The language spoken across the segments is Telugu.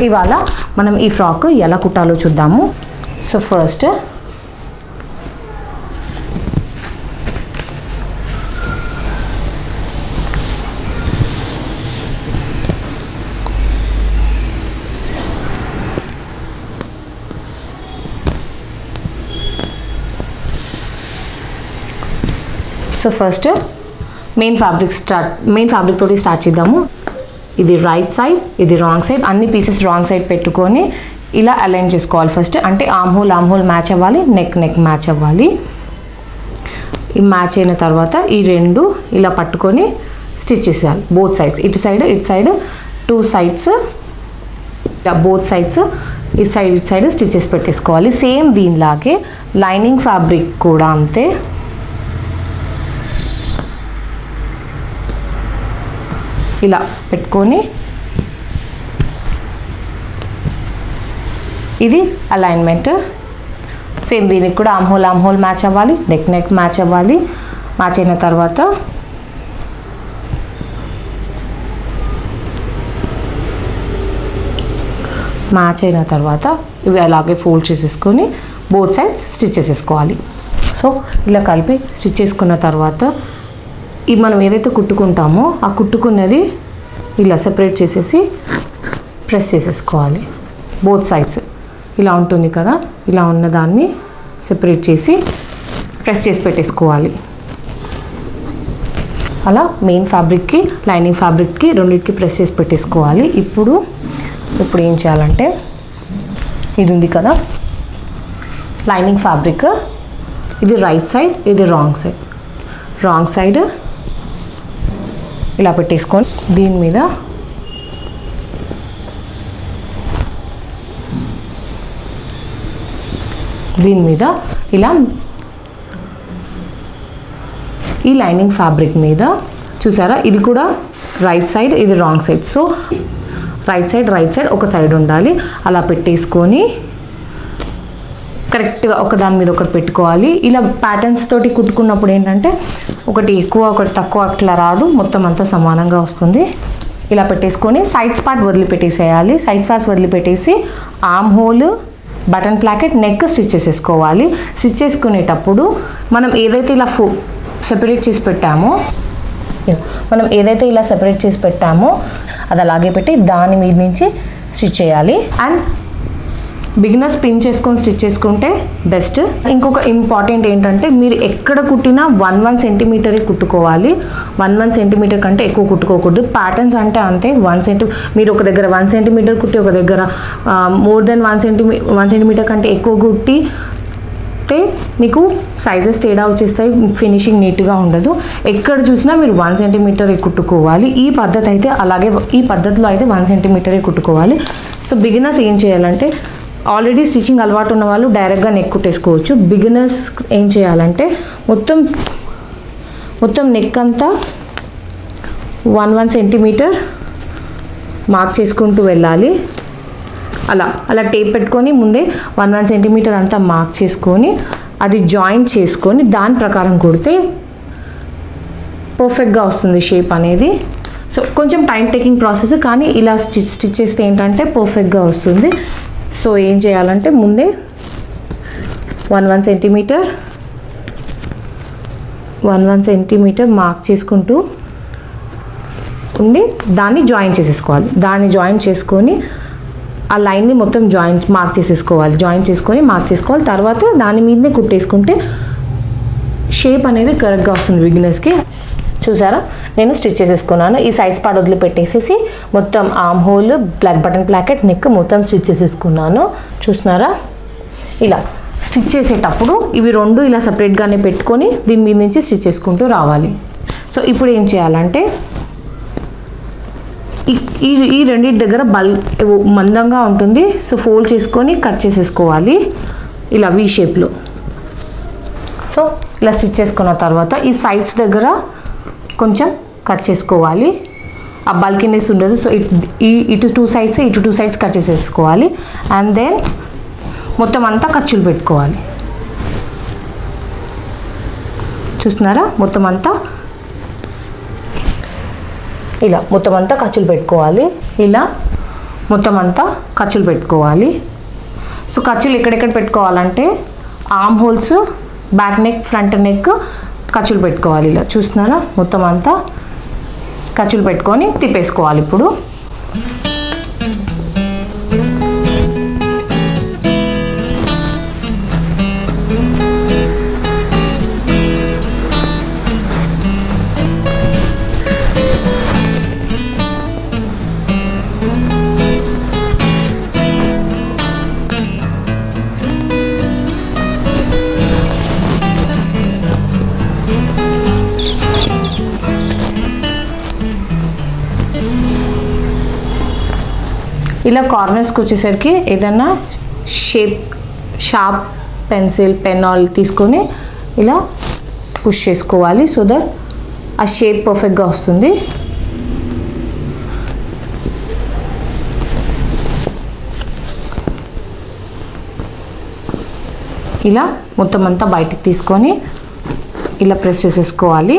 ఇవాళ మనం ఈ ఫ్రాక్ ఎలా కుట్టాలో చూద్దాము so first so first main fabric start main fabric తోటి స్టార్ట్ చేద్దాము ఇది రైట్ సైడ్ ఇది రాంగ్ సైడ్ అన్ని పీసెస్ రాంగ్ సైడ్ పెట్టుకొని ఇలా అలైన్ చేసుకోవాలి ఫస్ట్ అంటే arm hole arm hole match అవ్వాలి నెక్ నెక్ మ్యాచ్ అవ్వాలి ఈ మ్యాచ్ అయిన తర్వాత ఈ రెండు ఇలా పట్టుకొని స్టిచ్ చేసేయాలి బోత్ సైడ్స్ ఇటు సైడ్ ఇటు side two sides both sides ఈ సైడ్ ఇటు సైడ్ స్టిచెస్ పెట్టేసుకోవాలి సేమ్ దీనిలాగే లైనింగ్ ఫ్యాబ్రిక్ కూడా అంతే ఇలా పెట్టుకొని ఇది అలైన్మెంట్ సేమ్ దీనికి కూడా arm hole arm hole match అవ్వాలి నెక్ నెక్ మ్యాచ్ అవ్వాలి మ్యాచ్ అయిన తర్వాత మ్యాచ్ అయిన తర్వాత ఇవి అలాగే ఫోల్డ్ చేసేసుకొని బోత్ సైడ్స్ స్టిచ్ చేసేసుకోవాలి సో ఇలా కలిపి స్టిచ్ చేసుకున్న తర్వాత ఈ మనం ఏదైతే కుట్టుకుంటామో ఆ కుట్టుకున్నది ఇలా సెపరేట్ చేసేసి ప్రెస్ చేసేసుకోవాలి బోత్ సైడ్స్ ఇలా ఉంటుంది కదా ఇలా ఉన్న దాన్ని సెపరేట్ చేసి ప్రెస్ చేసి పెట్టేసుకోవాలి అలా మెయిన్ ఫ్యాబ్రిక్కి లైనింగ్ ఫ్యాబ్రిక్కి రెండింటికి ప్రెస్ చేసి పెట్టేసుకోవాలి ఇప్పుడు ఇప్పుడు ఏం చేయాలంటే ఇది ఉంది కదా లైనింగ్ ఫ్యాబ్రిక్ ఇది రైట్ సైడ్ ఇది రాంగ్ సైడ్ రాంగ్ సైడ్ ఇలా పెట్టేసుకొని దీని మీద దీని మీద ఇలా ఈ లైనింగ్ ఫ్యాబ్రిక్ మీద చూసారా ఇది కూడా రైట్ సైడ్ ఇది wrong side so right side right side ఒక సైడ్ ఉండాలి అలా పెట్టేసుకొని కరెక్ట్గా ఒక దాని మీద ఒకటి పెట్టుకోవాలి ఇలా ప్యాటర్న్స్ తోటి కుట్టుకున్నప్పుడు ఏంటంటే ఒకటి ఎక్కువ ఒకటి తక్కువ అట్లా రాదు మొత్తం అంతా సమానంగా వస్తుంది ఇలా పెట్టేసుకొని సైడ్స్ పార్ట్ వదిలిపెట్టేసేయాలి సైడ్స్ పార్ట్స్ వదిలిపెట్టేసి arm hole button placket neck stitch చేసేసుకోవాలి స్టిచ్ చేసుకునేటప్పుడు మనం ఏదైతే ఇలా ఫో సెపరేట్ చేసి పెట్టామో మనం ఏదైతే ఇలా సెపరేట్ చేసి పెట్టామో అది అలాగే పెట్టి దాని మీద నుంచి స్టిచ్ చేయాలి అండ్ బిగినర్స్ పిన్ చేసుకొని స్టిచ్ చేసుకుంటే బెస్ట్ ఇంకొక ఇంపార్టెంట్ ఏంటంటే మీరు ఎక్కడ కుట్టినా వన్ వన్ సెంటీమీటరే కుట్టుకోవాలి వన్ వన్ సెంటీమీటర్ కంటే ఎక్కువ కుట్టుకోకూడదు ప్యాటర్న్స్ అంటే అంతే వన్ సెంటీ మీరు ఒక దగ్గర వన్ సెంటీమీటర్ కుట్టి ఒక దగ్గర మోర్ దెన్ వన్ సెంటీమీ వన్ సెంటీమీటర్ కంటే ఎక్కువ కుట్టి అయితే మీకు సైజెస్ తేడా వచ్చేస్తాయి ఫినిషింగ్ నీట్గా ఉండదు ఎక్కడ చూసినా మీరు వన్ సెంటీమీటర్ కుట్టుకోవాలి ఈ పద్ధతి అయితే అలాగే ఈ పద్ధతిలో అయితే వన్ సెంటీమీటరే కుట్టుకోవాలి సో బిగినర్స్ ఏం చేయాలంటే ఆల్రెడీ స్టిచ్చింగ్ అలవాటు ఉన్న వాళ్ళు డైరెక్ట్గా నెక్ కుట్టేసుకోవచ్చు బిగినర్స్ ఏం చేయాలంటే మొత్తం మొత్తం నెక్ అంతా వన్ వన్ సెంటీమీటర్ మార్క్ చేసుకుంటూ వెళ్ళాలి అలా అలా టేప్ పెట్టుకొని ముందే వన్ వన్ సెంటీమీటర్ అంతా మార్క్ చేసుకొని అది జాయింట్ చేసుకొని దాని ప్రకారం కుడితే పర్ఫెక్ట్గా వస్తుంది షేప్ అనేది సో కొంచెం టైం టేకింగ్ ప్రాసెస్ కానీ ఇలా స్టిచ్ స్టిచ్ చేస్తే ఏంటంటే పర్ఫెక్ట్గా వస్తుంది సో ఏం చేయాలంటే ముందే one one centimetre one one centimetre mark చేసుకుంటూ ఉండి దాన్ని జాయిన్ చేసేసుకోవాలి దాన్ని జాయిన్ చేసుకొని ఆ లైన్ని మొత్తం జాయింట్ మార్క్ చేసేసుకోవాలి జాయిన్ చేసుకొని మార్క్ చేసుకోవాలి తర్వాత దాని మీదనే కుట్టేసుకుంటే షేప్ అనేది కరెక్ట్గా వస్తుంది బిగినర్స్కి చూసారా నేను స్టిచ్ చేసేసుకున్నాను ఈ సైడ్స్ పార్ట్ వదిలిపెట్టేసేసి మొత్తం arm hole block button placket neck మొత్తం స్టిచ్ చేసేసుకున్నాను చూస్తున్నారా ఇలా స్టిచ్ చేసేటప్పుడు ఇవి రెండు ఇలా సపరేట్గానే పెట్టుకొని దీని మీద నుంచి స్టిచ్ చేసుకుంటూ రావాలి సో ఇప్పుడు ఏం చేయాలంటే ఈ ఈ ఈ రెండింటి దగ్గర బల్ మందంగా ఉంటుంది సో ఫోల్డ్ చేసుకొని కట్ చేసేసుకోవాలి ఇలా వీ షేప్లో సో ఇలా స్టిచ్ చేసుకున్న తర్వాత ఈ సైడ్స్ దగ్గర కొంచెం కట్ చేసుకోవాలి ఆ బల్కినెస్ ఉండదు సో ఇట్ ఈ ఇటు టూ సైడ్స్ ఇటు టూ సైడ్స్ కట్ చేసేసుకోవాలి అండ్ దెన్ మొత్తం అంతా ఖర్చులు పెట్టుకోవాలి చూస్తున్నారా మొత్తం అంతా ఇలా మొత్తం అంతా ఖర్చులు పెట్టుకోవాలి ఇలా మొత్తం అంతా ఖర్చులు పెట్టుకోవాలి సో ఖర్చులు ఎక్కడెక్కడ పెట్టుకోవాలంటే arm holes back neck front neck ఖర్చులు పెట్టుకోవాలి ఇలా చూస్తున్నారా మొత్తం అంతా ఖర్చులు పెట్టుకొని తిప్పేసుకోవాలి ఇప్పుడు ఇలా కార్నర్స్కి వచ్చేసరికి ఏదైనా షేప్ షార్ప్ పెన్సిల్ పెన్ ఆల్ తీసుకొని ఇలా పుష్ చేసుకోవాలి సో దట్ ఆ షేప్ పర్ఫెక్ట్గా వస్తుంది ఇలా మొత్తం అంతా బయటికి తీసుకొని ఇలా ప్రెస్ చేసేసుకోవాలి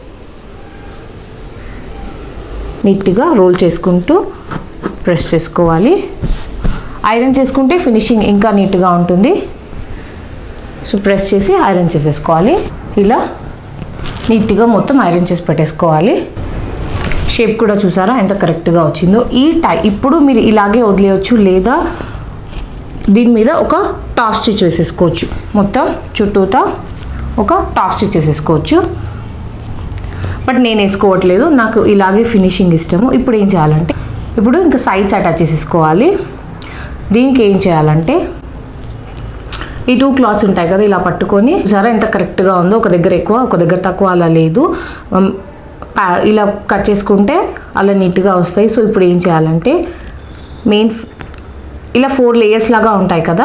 నీట్గా రోల్ చేసుకుంటూ ప్రెస్ చేసుకోవాలి ఐరన్ చేసుకుంటే ఫినిషింగ్ ఇంకా నీట్గా ఉంటుంది సో ప్రెస్ చేసి ఐరన్ చేసేసుకోవాలి ఇలా నీట్గా మొత్తం ఐరన్ చేసి పెట్టేసుకోవాలి షేప్ కూడా చూసారా ఎంత కరెక్ట్గా వచ్చిందో ఈ టై ఇప్పుడు మీరు ఇలాగే వదిలేయచ్చు లేదా దీని మీద ఒక టాప్ స్టిచ్ వేసేసుకోవచ్చు మొత్తం చుట్టూతా ఒక టాప్ స్టిచ్ వేసేసుకోవచ్చు బట్ నేను వేసుకోవట్లేదు నాకు ఇలాగే ఫినిషింగ్ ఇష్టము ఇప్పుడు ఏం చేయాలంటే ఇప్పుడు ఇంకా సైడ్స్ అటాచ్ చేసేసుకోవాలి దీనికి ఏం చేయాలంటే ఈ టూ క్లాత్స్ ఉంటాయి కదా ఇలా పట్టుకొని సరే ఎంత కరెక్ట్గా ఉందో ఒక దగ్గర ఎక్కువ ఒక దగ్గర తక్కువ అలా లేదు ఉమ్, పా- ఇలా కట్ చేసుకుంటే అలా నీట్గా వస్తాయి సో ఇప్పుడు ఏం చేయాలంటే మెయిన్ ఇలా ఫోర్ లేయర్స్ లాగా ఉంటాయి కదా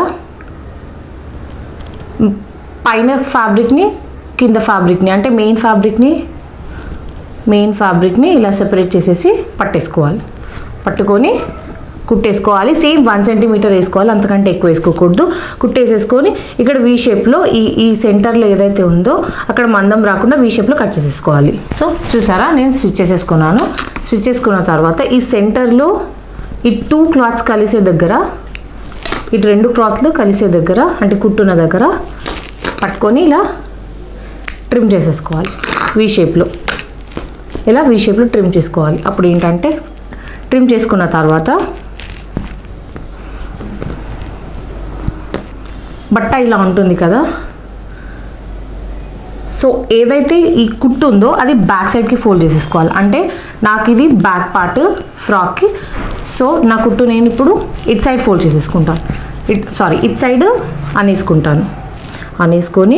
ఉమ్, పైన ఫ్యాబ్రిక్ని కింద ఫ్యాబ్రిక్ని అంటే మెయిన్ ఫ్యాబ్రిక్ని మెయిన్ ఫ్యాబ్రిక్ని ఇలా సెపరేట్ చేసేసి పట్టేసుకోవాలి పట్టుకొని కుట్టేసుకోవాలి సేమ్ వన్ సెంటీమీటర్ వేసుకోవాలి అంతకంటే ఎక్కువ వేసుకోకూడదు కుట్టేసేసుకొని ఇక్కడ వీ షేప్లో ఈ ఈ సెంటర్లో ఏదైతే ఉందో అక్కడ మందం రాకుండా వీ షేప్లో కట్ చేసేసుకోవాలి సో చూసారా నేను స్టిచ్ చేసేసుకున్నాను స్టిచ్ చేసుకున్న తర్వాత ఈ సెంటర్లో ఈ టూ క్లాత్స్ కలిసే దగ్గర ఇటు రెండు క్లాత్లు కలిసే దగ్గర అంటే కుట్టున్న దగ్గర పట్టుకొని ఇలా ట్రిమ్ చేసేసుకోవాలి వీ షేప్లో ఇలా వీ షేప్లో ట్రిమ్ చేసుకోవాలి అప్పుడు ఏంటంటే ట్రిమ్ చేసుకున్న తర్వాత బట్ట ఇలా ఉంటుంది కదా సో ఏదైతే ఈ కుట్టు ఉందో అది బ్యాక్ సైడ్కి ఫోల్డ్ చేసేసుకోవాలి అంటే నాకు ఇది బ్యాక్ పార్ట్ ఫ్రాక్కి సో నా కుట్టు నేను ఇప్పుడు ఇట్ సైడ్ ఫోల్డ్ చేసేసుకుంటాను ఇట్ సారీ ఇట్ సైడ్ అనేసుకుంటాను అనేసుకొని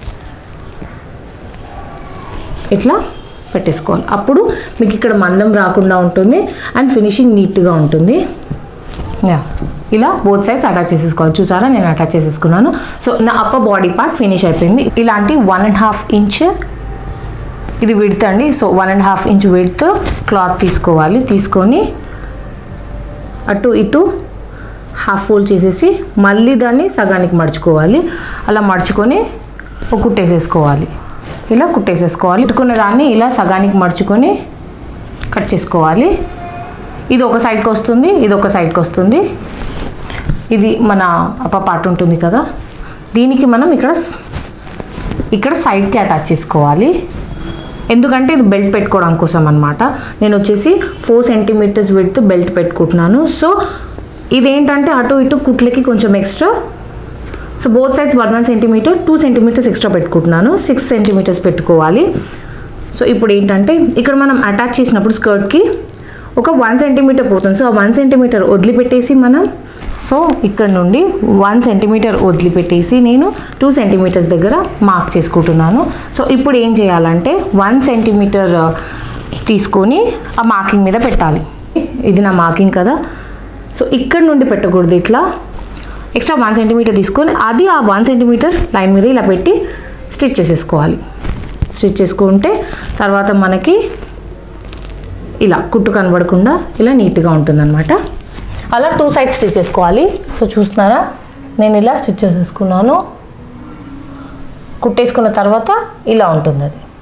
ఇట్లా పెట్టేసుకోవాలి అప్పుడు మీకు ఇక్కడ మందం రాకుండా ఉంటుంది అండ్ ఫినిషింగ్ నీట్గా ఉంటుంది యా ఇలా బోత్ సైడ్స్ అటాచ్ చేసేసుకోవాలి చూసారా నేను అటాచ్ చేసేసుకున్నాను సో నా అప్పర్ బాడీ పార్ట్ ఫినిష్ అయిపోయింది ఇలాంటి వన్ అండ్ హాఫ్ ఇంచ్ ఇది విడ్త్ అండి so one and half inch width cloth తీసుకోవాలి తీసుకొని అటు ఇటు హాఫ్ ఫోల్డ్ చేసేసి మళ్ళీ దాన్ని సగానికి మడుచుకోవాలి అలా మడుచుకొని ఒక కుట్టేసేసుకోవాలి ఇలా కుట్టేసేసుకోవాలి ఇట్టుకున్న దాన్ని ఇలా సగానికి మడుచుకొని కట్ చేసుకోవాలి ఇది ఒక సైడ్కి వస్తుంది ఇది ఒక సైడ్కి వస్తుంది ఇది మన అప్ప పార్ట్ ఉంటుంది కదా దీనికి మనం ఇక్కడ స్- ఇక్కడ సైడ్కి అటాచ్ చేసుకోవాలి ఎందుకంటే ఇది బెల్ట్ పెట్టుకోవడం కోసం అనమాట నేను వచ్చేసి ఫోర్ సెంటీమీటర్స్ విడ్త్ బెల్ట్ పెట్టుకుంటున్నాను సో ఇదేంటంటే అటు ఇటు కుట్లకి కొంచెం extra so both sides one one centimetre two centimetres extra పెట్టుకుంటున్నాను సిక్స్ సెంటీమీటర్స్ పెట్టుకోవాలి సో ఇప్పుడు ఏంటంటే ఇక్కడ మనం అటాచ్ చేసినప్పుడు స్కర్ట్కి ఒక వన్ సెంటీమీటర్ పోతుంది సో ఆ వన్ సెంటీమీటర్ వదిలిపెట్టేసి మనం సో ఇక్కడ నుండి వన్ సెంటీమీటర్ వదిలిపెట్టేసి నేను టూ సెంటీమీటర్స్ దగ్గర మార్క్ చేసుకుంటున్నాను సో ఇప్పుడు ఏం చేయాలంటే వన్ సెంటీమీటర్ తీసుకొని ఆ మార్కింగ్ మీద పెట్టాలి ఇది నా మార్కింగ్ కదా సో ఇక్కడ నుండి పెట్టకూడదు ఇట్లా ఎక్స్ట్రా వన్ సెంటీమీటర్ తీసుకొని అది ఆ వన్ సెంటీమీటర్ లైన్ మీద ఇలా పెట్టి స్టిచ్ చేసేసుకోవాలి స్టిచ్ చేసుకుంటే తర్వాత మనకి ఇలా కుట్టు కనబడకుండా ఇలా నీట్గా ఉంటుందన్నమాట అలా టూ సైడ్స్ స్టిచ్ చేసుకోవాలి సో చూస్తున్నారా నేను ఇలా స్టిచ్ చేసేసుకున్నాను కుట్టేసుకున్న తర్వాత ఇలా ఉంటుంది అది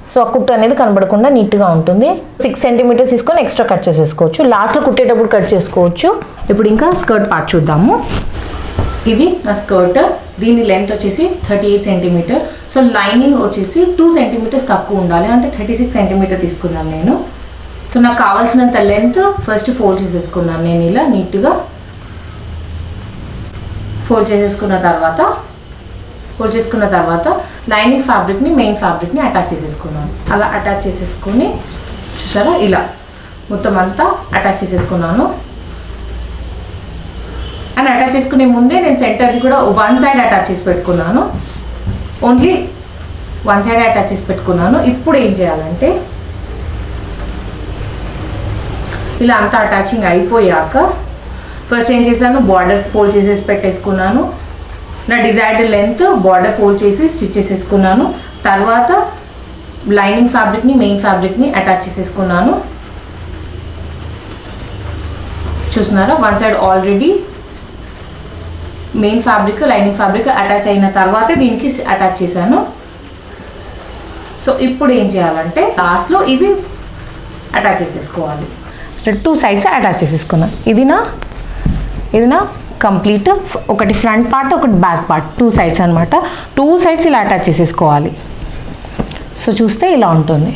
సో ఆ కుట్టు అనేది కనబడకుండా నీట్గా ఉంటుంది సిక్స్ సెంటీమీటర్స్ తీసుకొని ఎక్స్ట్రా కట్ చేసేసుకోవచ్చు లాస్ట్లో కుట్టేటప్పుడు కట్ చేసుకోవచ్చు ఇప్పుడు ఇంకా స్కర్ట్ పార్ట్ చూద్దాము ఇది నా స్కర్ట్ దీని లెంత్ వచ్చేసి thirty eight centimetre so lining వచ్చేసి టూ సెంటీమీటర్స్ తక్కువ ఉండాలి అంటే థర్టీ సిక్స్ సెంటీమీటర్ తీసుకున్నాను నేను సో నాకు కావాల్సినంత లెంత్ ఫస్ట్ ఫోల్డ్ చేసేసుకున్నాను నేను ఇలా నీట్గా ఫోల్డ్ చేసేసుకున్న తర్వాత ఫోల్డ్ చేసుకున్న తర్వాత లైనింగ్ ఫ్యాబ్రిక్ని మెయిన్ ఫ్యాబ్రిక్ని అటాచ్ చేసేసుకున్నాను అలా అటాచ్ చేసేసుకొని చూసారా ఇలా మొత్తం అంతా అటాచ్ చేసేసుకున్నాను అండ్ అటాచ్ చేసుకునే ముందే నేను సెంటర్ది కూడా వన్ సైడ్ అటాచ్ చేసి పెట్టుకున్నాను ఓన్లీ వన్ సైడ్ అటాచ్ చేసి పెట్టుకున్నాను ఇప్పుడు ఏం చేయాలంటే ఇలా అంతా అటాచింగ్ అయిపోయాక ఫస్ట్ ఏం చేశాను బార్డర్ ఫోల్డ్ చేసేసి పెట్టేసుకున్నాను నా డిజైర్డ్ లెంత్ బార్డర్ ఫోల్డ్ చేసి స్టిచ్ చేసేసుకున్నాను తర్వాత లైనింగ్ ఫ్యాబ్రిక్ని మెయిన్ ఫ్యాబ్రిక్ని అటాచ్ చేసేసుకున్నాను చూస్తున్నారా one side already main fabric lining fabric attach అయిన తర్వాతే దీనికి అటాచ్ చేశాను సో ఇప్పుడు ఏం చేయాలంటే లాస్ట్లో ఇవి అటాచ్ చేసేసుకోవాలి టూ సైడ్స్ అటాచ్ చేసేసుకున్నాను ఇది నా ఇది నా కంప్లీట్ ఒకటి ఫ్రంట్ పార్ట్ ఒకటి బ్యాక్ పార్ట్ టూ సైడ్స్ అనమాట టూ సైడ్స్ ఇలా అటాచ్ చేసేసుకోవాలి సో చూస్తే ఇలా ఉంటుంది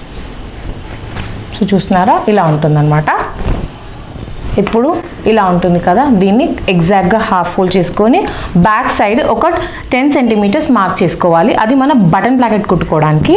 సో చూస్తున్నారా ఇలా ఉంటుందన్నమాట ఇప్పుడు ఇలా ఉంటుంది కదా దీన్ని ఎగ్జాక్ట్గా హాఫ్ ఫోల్డ్ చేసుకొని బ్యాక్ సైడ్ ఒక టెన్ సెంటీమీటర్స్ మార్క్ చేసుకోవాలి అది మన బటన్ ప్లాకెట్ కుట్టుకోవడానికి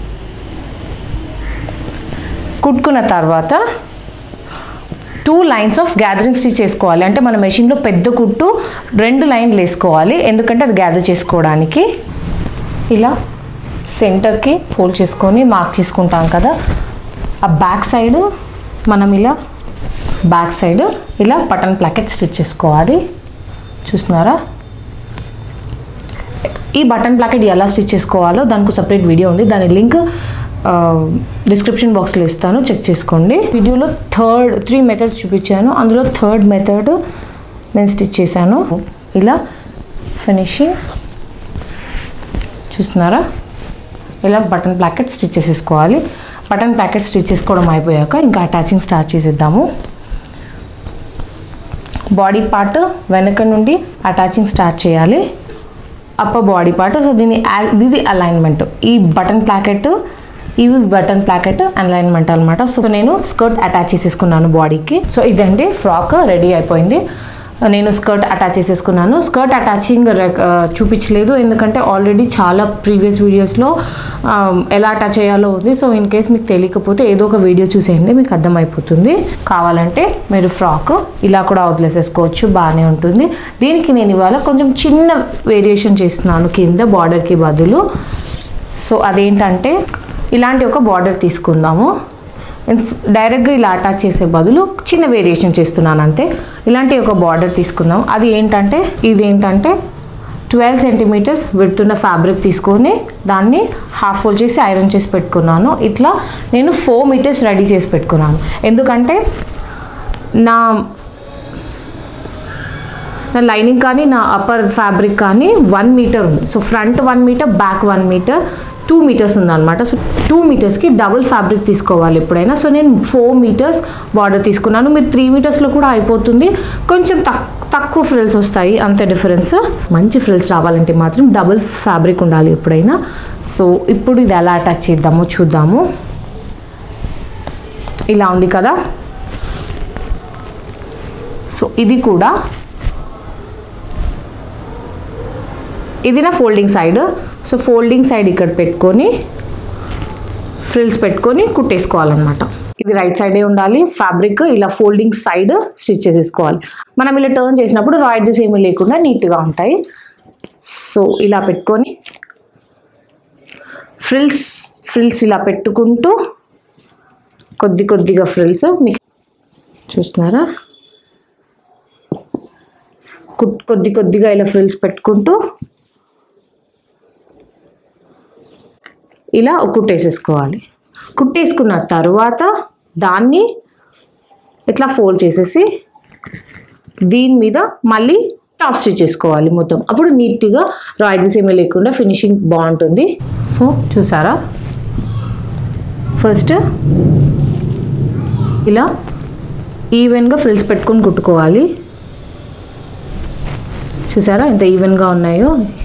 కుట్టుకున్న తర్వాత two lines of gathering stitch చేసుకోవాలి అంటే మన మెషిన్లో పెద్ద కుట్టు రెండు లైన్లు వేసుకోవాలి ఎందుకంటే అది గ్యాదర్ చేసుకోవడానికి ఇలా సెంటర్కి ఫోల్డ్ చేసుకొని మార్క్ చేసుకుంటాం కదా ఆ బ్యాక్ సైడ్ మనం ఇలా బ్యాక్ సైడ్ ఇలా బటన్ ప్లాకెట్ స్టిచ్ చేసుకోవాలి చూస్తున్నారా ఈ బటన్ ప్లాకెట్ ఎలా స్టిచ్ చేసుకోవాలో దానికి సపరేట్ వీడియో ఉంది దాని లింక్ డిస్క్రిప్షన్ బాక్స్లో ఇస్తాను చెక్ చేసుకోండి వీడియోలో థర్డ్ త్రీ మెథడ్స్ చూపించాను అందులో థర్డ్ మెథడ్ నేను స్టిచ్ చేశాను ఇలా ఫినిషింగ్ చూస్తున్నారా ఇలా బటన్ ప్లాకెట్ స్టిచ్ చేసేసుకోవాలి బటన్ ప్లాకెట్ స్టిచ్ చేసుకోవడం అయిపోయాక ఇంకా అటాచింగ్ స్టార్ట్ చేసేద్దాము బాడీ పార్ట్ వెనక నుండి అటాచింగ్ స్టార్ట్ చేయాలి అప్పర్ బాడీ పార్ట్ సో దీని ఇది అలైన్మెంట్ ఈ బటన్ ప్లాకెట్ ఇవి బటన్ ప్లాకెట్ అలైన్మెంట్ అనమాట సో నేను స్కర్ట్ అటాచ్ చేసేసుకున్నాను బాడీకి సో ఇదండి ఫ్రాక్ రెడీ అయిపోయింది నేను స్కర్ట్ అటాచ్ చేసేసుకున్నాను స్కర్ట్ అటాచింగ్ చూపించలేదు ఎందుకంటే ఆల్రెడీ చాలా ప్రీవియస్ వీడియోస్లో ఎలా అటాచ్ చేయాలో ఉంది సో ఇన్ కేస్ మీకు తెలియకపోతే ఏదో ఒక వీడియో చూసేయండి మీకు అర్థమైపోతుంది కావాలంటే మీరు ఫ్రాక్ ఇలా కూడా వదిలేసేసుకోవచ్చు బాగానే ఉంటుంది దీనికి నేను ఇవాళ కొంచెం చిన్న వేరియేషన్ చేస్తున్నాను కింద బార్డర్కి బదులు సో అదేంటంటే ఇలాంటి ఒక బార్డర్ తీసుకుందాము డైరెక్ట్గా ఇలా అటాచ్ చేసే బదులు చిన్న వేరియేషన్ చేస్తున్నాను అంతే ఇలాంటి ఒక బార్డర్ తీసుకుందాం అది ఏంటంటే ఇది ఏంటంటే ట్వెల్వ్ సెంటీమీటర్స్ విడుతున్న ఫ్యాబ్రిక్ తీసుకొని దాన్ని హాఫ్ ఫోల్డ్ చేసి ఐరన్ చేసి పెట్టుకున్నాను ఇట్లా నేను ఫోర్ మీటర్స్ రెడీ చేసి పెట్టుకున్నాను ఎందుకంటే నా నా లైనింగ్ కానీ నా అప్పర్ ఫ్యాబ్రిక్ కానీ వన్ మీటర్ ఉంది so front one metre back one metre two metres ఉందన్నమాట సో టూ మీటర్స్కి డబుల్ ఫ్యాబ్రిక్ తీసుకోవాలి ఎప్పుడైనా సో నేను ఫోర్ మీటర్స్ బార్డర్ తీసుకున్నాను మీరు త్రీ మీటర్స్లో కూడా అయిపోతుంది కొంచెం తక్ తక్కువ ఫ్రిల్స్ వస్తాయి అంతే డిఫరెన్స్ మంచి ఫ్రిల్స్ రావాలంటే మాత్రం డబుల్ ఫ్యాబ్రిక్ ఉండాలి ఎప్పుడైనా సో ఇప్పుడు ఇది ఎలా అటాచ్ చేద్దామో చూద్దాము ఇలా ఉంది కదా సో ఇది కూడా ఇది నా folding side so folding side ఇక్కడ పెట్టుకొని ఫ్రిల్స్ పెట్టుకొని కుట్టేసుకోవాలన్నమాట ఇది రైట్ సైడే ఉండాలి ఫ్యాబ్రిక్ ఇలా ఫోల్డింగ్ సైడ్ స్టిచ్ చేసేసుకోవాలి మనం ఇలా టర్న్ చేసినప్పుడు రాయిడ్జెస్ ఏమీ లేకుండా నీట్గా ఉంటాయి సో ఇలా పెట్టుకొని ఫ్రిల్స్ ఫ్రిల్స్ ఇలా పెట్టుకుంటూ కొద్ది కొద్దిగా ఫ్రిల్స్ మీకు చూస్తున్నారా కుట్ కొద్ది కొద్దిగా ఇలా ఫ్రిల్స్ పెట్టుకుంటూ ఇలా కుట్టేసేసుకోవాలి కుట్టేసుకున్న తర్వాత దాన్ని ఇట్లా ఫోల్డ్ చేసేసి దీని మీద మళ్ళీ టాప్ స్టిచ్ చేసుకోవాలి మొత్తం అప్పుడు నీట్గా రాయిజెస్ ఏమీ లేకుండా ఫినిషింగ్ బాగుంటుంది సో చూసారా ఫస్ట్ ఇలా ఈవెన్గా ఫ్రిల్స్ పెట్టుకొని కుట్టుకోవాలి చూసారా ఎంత ఈవెన్గా ఉన్నాయో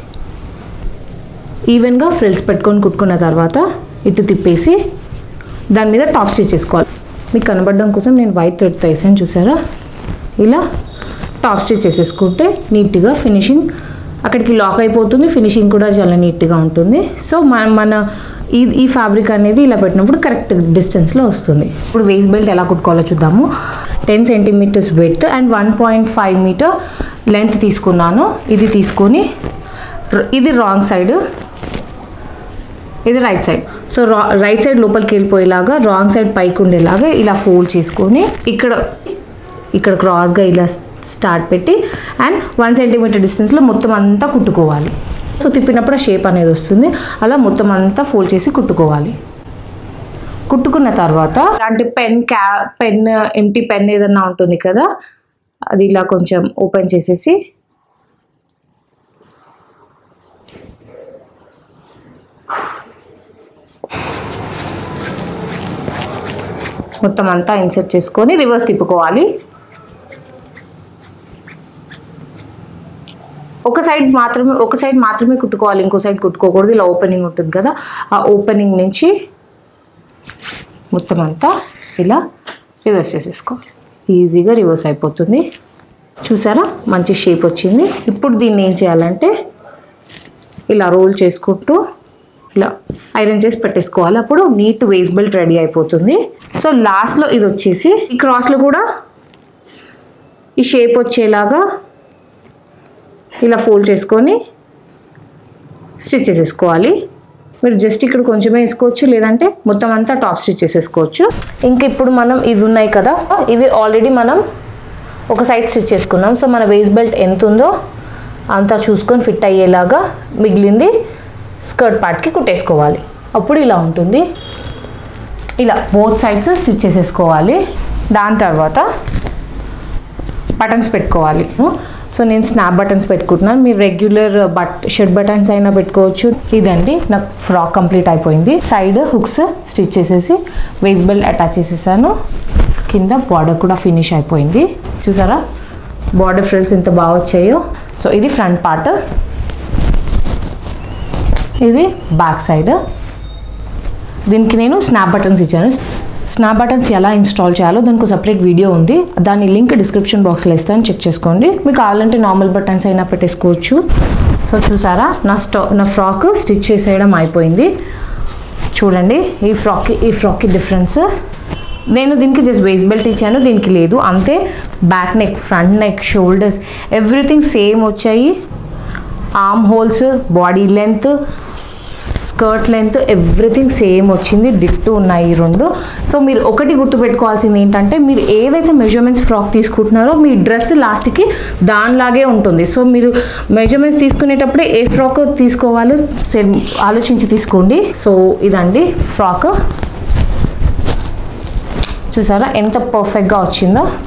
ఈవెన్గా ఫ్రిల్స్ పెట్టుకొని కుట్టుకున్న తర్వాత ఇటు తిప్పేసి దాని మీద టాప్ స్టిచ్ చేసుకోవాలి మీకు కనబడడం కోసం నేను వైట్ థ్రెడ్ వేసాను చూసారా ఇలా టాప్ స్టిచ్ చేసేసుకుంటే నీట్గా ఫినిషింగ్ అక్కడికి లాక్ అయిపోతుంది ఫినిషింగ్ కూడా చాలా నీట్గా ఉంటుంది సో మన మన ఈ ఈ ఫ్యాబ్రిక్ అనేది ఇలా పెట్టినప్పుడు కరెక్ట్ డిస్టెన్స్లో వస్తుంది ఇప్పుడు వేస్ట్ బెల్ట్ ఎలా కుట్టుకోవాలో చూద్దాము ten centimetres with and one point five metre length తీసుకున్నాను ఇది తీసుకొని ర- ఇది రాంగ్ సైడ్ ఇది రైట్ సైడ్ సో రా రైట్ సైడ్ లోపలికి వెళ్ళిపోయేలాగా రాంగ్ సైడ్ పైకి ఉండేలాగా ఇలా ఫోల్డ్ చేసుకొని ఇక్కడ ఇక్కడ క్రాస్గా ఇలా స్టార్ట్ పెట్టి అండ్ వన్ సెంటీమీటర్ డిస్టెన్స్లో మొత్తం అంతా కుట్టుకోవాలి సో తిప్పినప్పుడు షేప్ అనేది వస్తుంది అలా మొత్తం అంతా ఫోల్డ్ చేసి కుట్టుకోవాలి కుట్టుకున్న తర్వాత అంటే పెన్ క్యా పెన్ ఎంటీ పెన్ ఏదన్నా ఉంటుంది కదా అది ఇలా కొంచెం ఓపెన్ చేసేసి మొత్తం అంతా ఇన్సర్ట్ చేసుకొని రివర్స్ తిప్పుకోవాలి ఒక సైడ్ మాత్రమే ఒక సైడ్ మాత్రమే కుట్టుకోవాలి ఇంకో సైడ్ కుట్టుకోకూడదు ఇలా ఓపెనింగ్ ఉంటుంది కదా ఆ ఓపెనింగ్ నుంచి మొత్తం అంతా ఇలా రివర్స్ చేసేసుకోవాలి ఈజీగా రివర్స్ అయిపోతుంది చూసారా మంచి షేప్ వచ్చింది ఇప్పుడు దీన్ని ఏం చేయాలంటే ఇలా రోల్ చేసుకుంటూ ఇలా ఐరన్ చేసి పెట్టేసుకోవాలి అప్పుడు నీట్ వేస్ట్ బెల్ట్ రెడీ అయిపోతుంది సో లాస్ట్లో ఇది వచ్చేసి ఈ క్రాస్లో కూడా ఈ షేప్ వచ్చేలాగా ఇలా ఫోల్డ్ చేసుకొని స్టిచ్ చేసేసుకోవాలి మీరు జస్ట్ ఇక్కడ కొంచెమే వేసుకోవచ్చు లేదంటే మొత్తం అంతా టాప్ స్టిచ్ చేసేసుకోవచ్చు ఇంకా ఇప్పుడు మనం ఇవి ఉన్నాయి కదా ఇవి ఆల్రెడీ మనం ఒక సైడ్ స్టిచ్ చేసుకున్నాం సో మన వేస్ట్ బెల్ట్ ఎంత ఉందో అంతా చూసుకొని ఫిట్ అయ్యేలాగా మిగిలింది స్కర్ట్ పార్ట్కి కుట్టేసుకోవాలి అప్పుడు ఇలా ఉంటుంది ఇలా బోత్ సైడ్స్ స్టిచ్ చేసేసుకోవాలి దాని తర్వాత బటన్స్ పెట్టుకోవాలి సో నేను స్నాప్ బటన్స్ పెట్టుకుంటున్నాను మీరు రెగ్యులర్ బట్ షర్ట్ బటన్స్ అయినా పెట్టుకోవచ్చు ఇదండి నాకు ఫ్రాక్ కంప్లీట్ అయిపోయింది సైడ్ హుక్స్ స్టిచ్ చేసేసి వేస్ట్ బెల్ట్ అటాచ్ చేసేసాను కింద బార్డర్ కూడా ఫినిష్ అయిపోయింది చూసారా బార్డర్ ఫ్రిల్స్ ఎంత బాగా వచ్చాయో సో ఇది ఫ్రంట్ పార్ట్ ఇది బ్యాక్ సైడ్ దీనికి నేను స్నాప్ బటన్స్ ఇచ్చాను స్నాప్ బటన్స్ ఎలా ఇన్స్టాల్ చేయాలో దానికి సపరేట్ వీడియో ఉంది దాని లింక్ డిస్క్రిప్షన్ బాక్స్లో ఇస్తాను చెక్ చేసుకోండి మీకు కావాలంటే నార్మల్ బటన్స్ అయినా పెట్టేసుకోవచ్చు సో చూసారా నా స్టా నా ఫ్రాక్ స్టిచ్ చేసేయడం అయిపోయింది చూడండి ఈ ఫ్రాక్కి ఈ ఫ్రాక్కి డిఫరెన్స్ నేను దీనికి జస్ట్ వేస్ట్ బెల్ట్ ఇచ్చాను దీనికి లేదు అంతే back neck front neck shoulders everything same వచ్చాయి arm holes body length skirt length everything same వచ్చింది డిట్టు ఉన్నాయి ఈ రెండు సో మీరు ఒకటి గుర్తుపెట్టుకోవాల్సింది ఏంటంటే మీరు ఏదైతే మెజర్మెంట్స్ ఫ్రాక్ తీసుకుంటున్నారో మీ డ్రెస్ లాస్ట్కి దానిలాగే ఉంటుంది సో మీరు మెజర్మెంట్స్ తీసుకునేటప్పుడే ఏ ఫ్రాక్ తీసుకోవాలో సే- ఆలోచించి తీసుకోండి సో ఇదండి ఫ్రాక్ చూసారా ఎంత పర్ఫెక్ట్గా వచ్చిందో